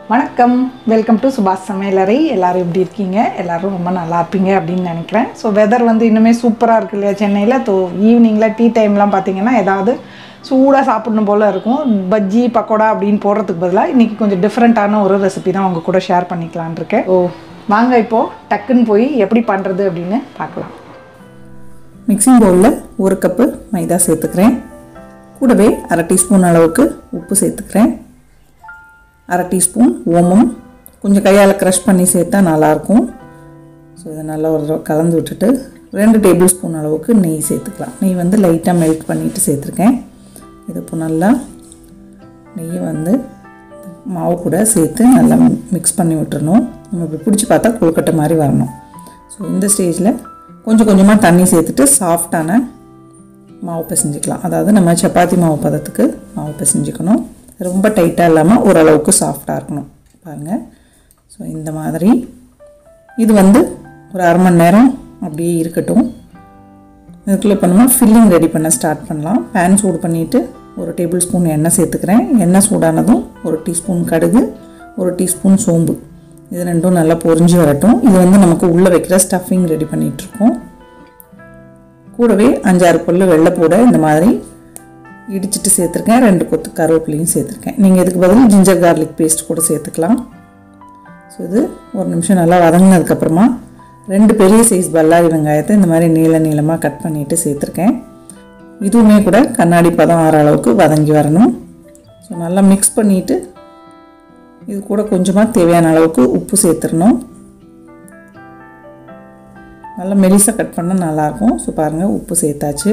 வணக்கம் welcome to சுபாஷ் சமையலறை எல்லாரும் எப்படி இருக்கீங்க எல்லாரும் ரொம்ப நல்லா இருப்பீங்க அப்படின்னு நினைக்கிறேன் ஸோ வெதர் வந்து இன்னுமே சூப்பராக இருக்கு இல்லையா சென்னையில் தோ ஈவினிங்கில் டீ டைம்லாம் பார்த்தீங்கன்னா ஏதாவது சூடாக சாப்பிடணும் போல் இருக்கும் பஜ்ஜி பக்கோடா அப்படின்னு போடுறதுக்கு பதிலாக இன்றைக்கி கொஞ்சம் டிஃப்ரெண்ட்டான ஒரு ரெசிபி தான் உங்கள் கூட ஷேர் பண்ணிக்கலான் இருக்கேன் ஓ வாங்க இப்போது டக்குன்னு போய் எப்படி பண்ணுறது அப்படின்னு பார்க்கலாம் மிக்சிங் பவுலில் ஒரு கப்பு மைதா சேர்த்துக்கிறேன் கூடவே அரை டீஸ்பூன் அளவுக்கு உப்பு சேர்த்துக்கிறேன் அரை டீஸ்பூன் ஓமம் கொஞ்சம் கையால் க்ரஷ் பண்ணி சேர்த்தா நல்லாயிருக்கும் ஸோ இதை நல்லா ஒரு தடவை கலந்து விட்டுட்டு ரெண்டு டேபிள் ஸ்பூன் அளவுக்கு நெய் சேர்த்துக்கலாம் நெய் வந்து லைட்டாக மெல்ட் பண்ணிவிட்டு சேர்த்துருக்கேன் இது இப்போ நல்லா நெய்யை வந்து மாவு கூட சேர்த்து நல்லா மிக்ஸ் பண்ணி விட்டுறணும் நம்ம இப்படி பிடிச்சி பார்த்தா கொழுக்கட்டை மாதிரி வரணும் ஸோ இந்த ஸ்டேஜில் கொஞ்சம் கொஞ்சமாக தண்ணி சேர்த்துட்டு சாஃப்டான மாவு பிசைஞ்சிக்கலாம் அதாவது நம்ம சப்பாத்தி மாவு பதத்துக்கு மாவு பிசைஞ்சிக்கணும் ரொம்ப டைட்டாக இல்லாமல் ஓரளவுக்கு சாஃப்டாக இருக்கணும் பாருங்கள் ஸோ இந்த மாதிரி இது வந்து ஒரு அரை மணி நேரம் அப்படியே இருக்கட்டும் இதுக்குள்ளே பண்ணோம்னா ஃபில்லிங் ரெடி பண்ண ஸ்டார்ட் பண்ணலாம் பேன் சூடு பண்ணிவிட்டு ஒரு டேபிள் ஸ்பூன் எண்ணெய் சேர்த்துக்கிறேன் எண்ணெய் சூடானதும் ஒரு டீஸ்பூன் கடுகு ஒரு டீஸ்பூன் சோம்பு இது ரெண்டும் நல்லா பொரிஞ்சு வரட்டும் இது வந்து நமக்கு உள்ளே வைக்கிற ஸ்டஃபிங் ரெடி பண்ணிகிட்ருக்கோம் கூடவே அஞ்சாறு பொருள் வெள்ளைப்பூட இந்த மாதிரி இடிச்சிட்டு சேர்த்துருக்கேன் ரெண்டு கொத்து கருவேப்பிலையும் சேர்த்துருக்கேன் நீங்கள் இதுக்கு பதில் ஜிஞ்சர் கார்லிக் பேஸ்ட் கூட சேர்த்துக்கலாம் ஸோ இது ஒரு நிமிஷம் நல்லா வதங்கினதுக்கப்புறமா ரெண்டு பெரிய சைஸ் பல்லாரி வெங்காயத்தை இந்த மாதிரி நீள நீளமாக கட் பண்ணிவிட்டு சேர்த்துருக்கேன் இதுவுமே கூட கண்ணாடி பதம் ஆற அளவுக்கு வதங்கி வரணும் ஸோ நல்லா மிக்ஸ் பண்ணிவிட்டு இது கூட கொஞ்சமாக தேவையான அளவுக்கு உப்பு சேர்த்துடணும் நல்லா மெலிசாக கட் பண்ணால் நல்லாயிருக்கும் ஸோ பாருங்கள் உப்பு சேர்த்தாச்சு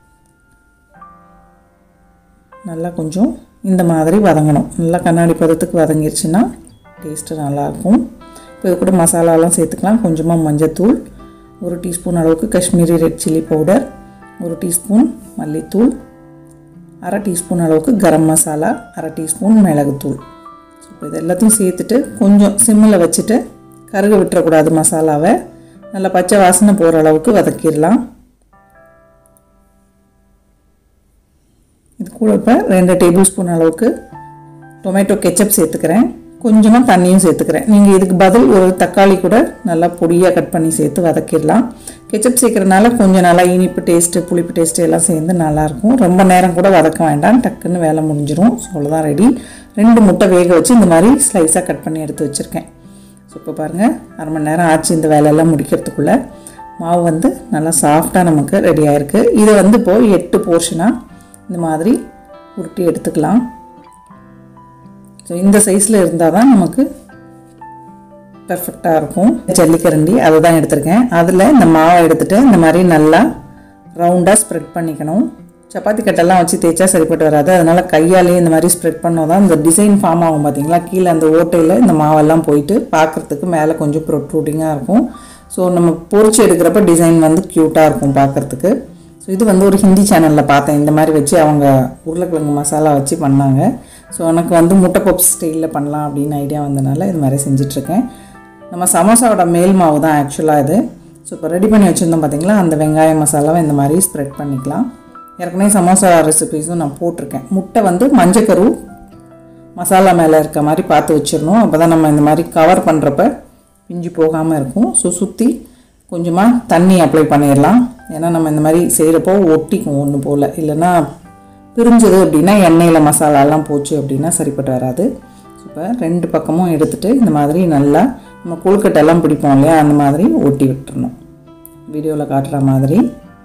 நல்லா கொஞ்சம் இந்த மாதிரி வதங்கணும் நல்லா கண்ணாடி பதத்துக்கு வதங்கிருச்சுன்னா டேஸ்ட்டு நல்லாயிருக்கும் இப்போ இது கூட மசாலாலாம் சேர்த்துக்கலாம் கொஞ்சமாக மஞ்சத்தூள் ஒரு டீஸ்பூன் அளவுக்கு காஷ்மீரி ரெட் சில்லி பவுடர் ஒரு டீஸ்பூன் மல்லித்தூள் அரை டீஸ்பூன் அளவுக்கு கரம் மசாலா அரை டீஸ்பூன் மிளகுத்தூள் ஸோ இப்போ இது எல்லாத்தையும் சேர்த்துட்டு கொஞ்சம் சிம்மில் வச்சுட்டு கருக விட்டுறக்கூடாது மசாலாவை நல்லா பச்சை வாசனை போகிற அளவுக்கு வதக்கிடலாம் இது கூட இப்போ ரெண்டு டேபிள் ஸ்பூன் அளவுக்கு டொமேட்டோ கெச்சப் சேர்த்துக்கிறேன் கொஞ்சமாக தண்ணியும் சேர்த்துக்கிறேன் நீங்கள் இதுக்கு பதில் ஒரு தக்காளி கூட நல்லா பொடியாக கட் பண்ணி சேர்த்து வதக்கிடலாம் கெச்சப் சேர்க்குறதுனால கொஞ்சம் நல்லா இனிப்பு டேஸ்ட்டு புளிப்பு டேஸ்ட்டு எல்லாம் சேர்ந்து நல்லாயிருக்கும் ரொம்ப நேரம் கூட வதக்க வேண்டாம் டக்குன்னு வேலை முடிஞ்சிரும் ஸோ அவ்வளோதான் ரெடி ரெண்டு முட்டை வேக வச்சு இந்த மாதிரி ஸ்லைஸாக கட் பண்ணி எடுத்து வச்சுருக்கேன் ஸோ இப்போ பாருங்கள் அரை மணி நேரம் ஆச்சு இந்த வேலையெல்லாம் முடிக்கிறதுக்குள்ளே மாவு வந்து நல்லா சாஃப்டாக நமக்கு ரெடி ஆகிருக்கு இதை வந்து இப்போது எட்டு போர்ஷனாக இந்த மாதிரி உருட்டி எடுத்துக்கலாம் ஸோ இந்த சைஸில் இருந்தால் தான் நமக்கு பர்ஃபெக்டாக இருக்கும் ஜல்லிக்கரண்டி அதை தான் எடுத்திருக்கேன் அதில் இந்த மாவை எடுத்துகிட்டு இந்த மாதிரி நல்லா ரவுண்டாக ஸ்ப்ரெட் பண்ணிக்கணும் சப்பாத்தி கட்டெல்லாம் வச்சு தேய்ச்சா சரிப்பட்டு வராது அதனால் கையாலேயே இந்த மாதிரி ஸ்ப்ரெட் பண்ணோம் தான் இந்த டிசைன் ஃபார்ம் ஆகும் பார்த்தீங்களா கீழே அந்த ஓட்டையில் இந்த மாவெல்லாம் போயிட்டு பார்க்குறதுக்கு மேலே கொஞ்சம் ப்ரொட்ரூட்டிங்காக இருக்கும் ஸோ நம்ம பொறிச்சு எடுக்கிறப்ப டிசைன் வந்து க்யூட்டாக இருக்கும் பார்க்குறதுக்கு ஸோ இது வந்து ஒரு ஹிந்தி சேனலில் பார்த்தேன் இந்த மாதிரி வச்சு அவங்க உருளைக்கிழங்கு மசாலா வச்சு பண்ணாங்க ஸோ எனக்கு வந்து முட்டை பப்ஸ் ஸ்டைலில் பண்ணலாம் அப்படின்னு ஐடியா வந்தனால இது மாதிரி செஞ்சிட்ருக்கேன் நம்ம சமோசாவோட மேல் மாவு தான் ஆக்சுவலாக இது ஸோ இப்போ ரெடி பண்ணி வச்சுருந்தோம் பார்த்தீங்களா அந்த வெங்காய மசாலாவை இந்த மாதிரி ஸ்ப்ரெட் பண்ணிக்கலாம் ஏற்கனவே சமோசா ரெசிபீஸும் நான் போட்டிருக்கேன் முட்டை வந்து மஞ்சக்கரு மசாலா மேலே இருக்க மாதிரி பார்த்து வச்சிடணும் அப்போ தான் நம்ம இந்த மாதிரி கவர் பண்ணுறப்ப பிஞ்சு போகாமல் இருக்கும் ஸோ சுற்றி கொஞ்சமாக தண்ணி அப்ளை பண்ணிடலாம் ஏன்னா நம்ம இந்த மாதிரி செய்கிறப்போ ஒட்டிக்கும் ஒன்று போல் இல்லைன்னா பிரிஞ்சது அப்படின்னா எண்ணெயில் மசாலாலாம் போச்சு அப்படின்னா சரிப்பட்டு வராது இப்போ ரெண்டு பக்கமும் எடுத்துகிட்டு இந்த மாதிரி நல்லா நம்ம கொழுக்கட்டெல்லாம் பிடிப்போம் இல்லையா அந்த மாதிரி ஒட்டி விட்டுறணும் வீடியோவில் காட்டுற மாதிரி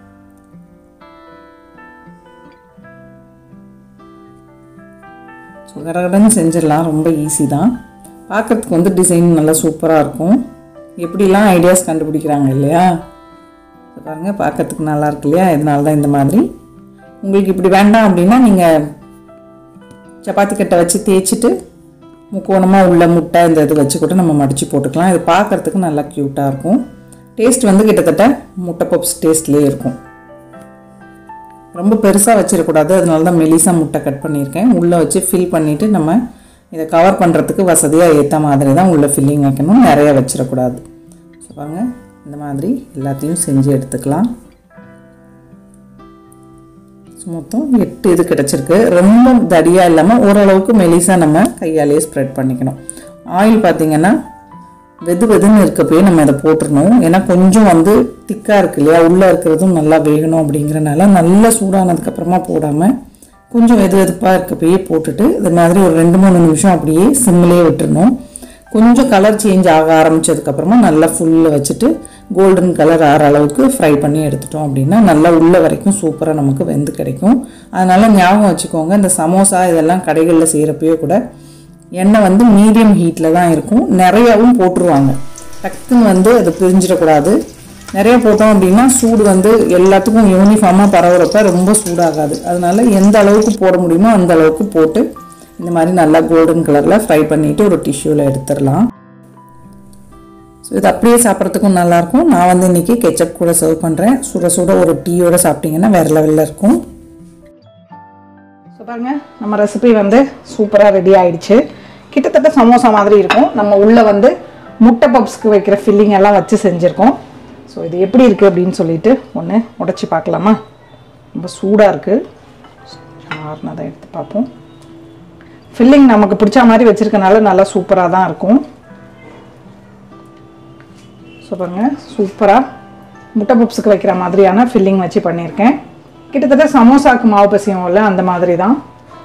ஸோ கடகடன்னு செஞ்சிடலாம் ரொம்ப ஈஸி தான் பார்க்குறதுக்கு வந்து டிசைன் நல்லா சூப்பராக இருக்கும் எப்படிலாம் ஐடியாஸ் கண்டுபிடிக்கிறாங்க இல்லையா பாருங்கள் பார்க்கறதுக்கு நல்லா இருக்கு இல்லையா இதனால தான் இந்த மாதிரி உங்களுக்கு இப்படி வேண்டாம் அப்படின்னா நீங்கள் சப்பாத்தி கட்டை வச்சு தேய்ச்சிட்டு முக்கோணமாக உள்ள முட்டை இந்த இது வச்சு கூட நம்ம மடித்து போட்டுக்கலாம் இது பார்க்குறதுக்கு நல்லா க்யூட்டாக இருக்கும் டேஸ்ட் வந்து கிட்டத்தட்ட முட்டை பப்ஸ் டேஸ்ட்லேயே இருக்கும் ரொம்ப பெருசாக வச்சிடக்கூடாது அதனால தான் மெலிசாக முட்டை கட் பண்ணியிருக்கேன் உள்ளே வச்சு ஃபில் பண்ணிவிட்டு நம்ம இதை கவர் பண்ணுறதுக்கு வசதியாக ஏற்ற மாதிரி தான் உள்ளே ஃபில்லிங் வைக்கணும் நிறைய வச்சிடக்கூடாது ஸோ பாருங்கள் இந்த மாதிரி எல்லாத்தையும் செஞ்சு எடுத்துக்கலாம் ஸோ மொத்தம் எட்டு இது கிடச்சிருக்கு ரொம்ப தடியாக இல்லாமல் ஓரளவுக்கு மெலிசாக நம்ம கையாலேயே ஸ்ப்ரெட் பண்ணிக்கணும் ஆயில் பார்த்தீங்கன்னா வெது வெதுன்னு இருக்கப்பயே நம்ம இதை போட்டுறணும் ஏன்னா கொஞ்சம் வந்து திக்காக இருக்கு இல்லையா உள்ளே இருக்கிறதும் நல்லா வேகணும் அப்படிங்கிறனால நல்லா சூடானதுக்கப்புறமா போடாமல் கொஞ்சம் வெது வெதுப்பாக இருக்கப்பயே போட்டுட்டு இது மாதிரி ஒரு ரெண்டு மூணு நிமிஷம் அப்படியே சிம்மிலே விட்டுறணும் கொஞ்சம் கலர் சேஞ்ச் ஆக ஆரம்பிச்சதுக்கப்புறமா நல்லா ஃபுல்லில் வச்சுட்டு கோல்டன் கலர் ஆகிற அளவுக்கு ஃப்ரை பண்ணி எடுத்துட்டோம் அப்படின்னா நல்லா உள்ள வரைக்கும் சூப்பராக நமக்கு வெந்து கிடைக்கும் அதனால் ஞாபகம் வச்சுக்கோங்க இந்த சமோசா இதெல்லாம் கடைகளில் செய்கிறப்பயோ கூட எண்ணெய் வந்து மீடியம் ஹீட்டில் தான் இருக்கும் நிறையாவும் போட்டுருவாங்க டக்குன்னு வந்து அது பிரிஞ்சிடக்கூடாது நிறைய போட்டோம் அப்படின்னா சூடு வந்து எல்லாத்துக்கும் யூனிஃபார்மாக பரவுறப்ப ரொம்ப சூடாகாது அதனால எந்த அளவுக்கு போட முடியுமோ அந்த அளவுக்கு போட்டு இந்த மாதிரி நல்லா கோல்டன் கலரில் ஃப்ரை பண்ணிவிட்டு ஒரு டிஷ்யூவில் எடுத்துடலாம் ஸோ இது அப்படியே சாப்பிட்றதுக்கும் நல்லாயிருக்கும் நான் வந்து இன்றைக்கி கெச்சப் கூட சர்வ் பண்ணுறேன் சுட சுட ஒரு டீயோட சாப்பிட்டீங்கன்னா வேறு லெவலில் இருக்கும் ஸோ பாருங்க நம்ம ரெசிபி வந்து சூப்பராக ரெடி ஆயிடுச்சு கிட்டத்தட்ட சமோசா மாதிரி இருக்கும் நம்ம உள்ளே வந்து முட்டை பப்ஸ்க்கு வைக்கிற ஃபில்லிங் எல்லாம் வச்சு செஞ்சுருக்கோம் ஸோ இது எப்படி இருக்குது அப்படின்னு சொல்லிட்டு ஒன்று உடச்சி பார்க்கலாமா ரொம்ப சூடாக இருக்குது ஆறுனதை எடுத்து பார்ப்போம் ஃபில்லிங் நமக்கு பிடிச்ச மாதிரி வச்சுருக்கனால நல்லா சூப்பராக தான் இருக்கும் ஸோ பாருங்க சூப்பராக முட்டை பப்ஸுக்கு வைக்கிற மாதிரியான ஃபில்லிங் வச்சு பண்ணியிருக்கேன் கிட்டத்தட்ட சமோசாக்கு மாவு பசியும்ல அந்த மாதிரி தான்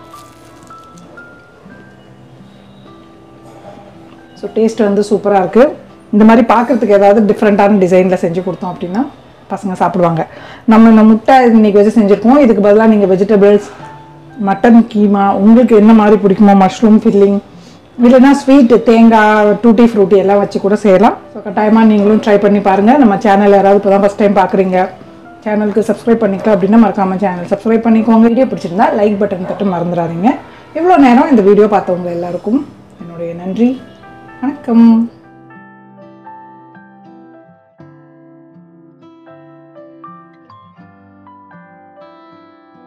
ஸோ டேஸ்ட் வந்து சூப்பராக இருக்குது இந்த மாதிரி பார்க்குறதுக்கு ஏதாவது டிஃப்ரெண்ட்டான டிசைனில் செஞ்சு கொடுத்தோம் அப்படின்னா பசங்க சாப்பிடுவாங்க நம்ம இந்த முட்டை இன்னைக்கு வச்சு செஞ்சுருக்கோம் இதுக்கு பதிலாக நீங்கள் வெஜிடபிள்ஸ் மட்டன் கீமா உங்களுக்கு என்ன மாதிரி பிடிக்குமோ மஷ்ரூம் ஃபில்லிங் இல்லைன்னா ஸ்வீட் தேங்காய் டூட்டி ஃப்ரூட்டி எல்லாம் வச்சு கூட செய்யலாம் ஸோ கட்டாயமாக நீங்களும் ட்ரை பண்ணி பாருங்கள் நம்ம சேனல் யாராவது இப்போ தான் ஃபஸ்ட் டைம் பார்க்குறீங்க சேனலுக்கு சப்ஸ்கிரைப் பண்ணிக்கலாம் அப்படின்னா மறக்காமல் சேனல் சப்ஸ்கிரைப் பண்ணிக்கோங்க வீடியோ பிடிச்சிருந்தா லைக் பட்டன் தட்டு மறந்துடாதீங்க இவ்வளோ நேரம் இந்த வீடியோ பார்த்தவங்க எல்லாருக்கும் என்னுடைய நன்றி வணக்கம்